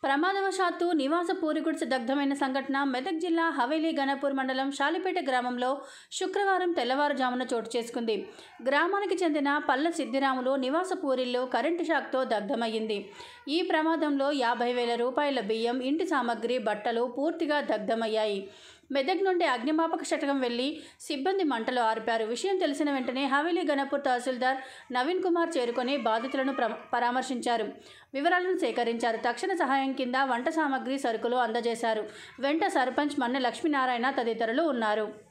ప్రమాదవశాత్తు నివాస పూరిగుడిసె దగ్ధమైన సంఘటన మెదక్ జిల్లా హవేలీ గణపూర్ మండలం షాలిపేట గ్రామంలో శుక్రవారం తెల్లవారుజామున చోటు చేసుకుంది గ్రామానికి చెందిన పల్ల సిద్దిరాములు నివాస పూరిల్లో కరెంటు షాక్తో దగ్ధమయ్యింది ఈ ప్రమాదంలో యాభై వేల రూపాయల బియ్యం ఇంటి సామగ్రి బట్టలు పూర్తిగా దగ్ధమయ్యాయి మెదక్ నుండి అగ్నిమాపక శటకం వెళ్లి సిబ్బంది మంటలు ఆర్పారు విషయం తెలిసిన వెంటనే హవేలీ గణపూర్ తహసీల్దార్ నవీన్ కుమార్ చేరుకొని బాధితులను ప్ర పరామర్శించారు వివరాలను సేకరించారు తక్షణ సహాయం కింద వంట సామగ్రి సరుకులు అందజేశారు వెంట సర్పంచ్ మన్నె లక్ష్మీనారాయణ తదితరులు ఉన్నారు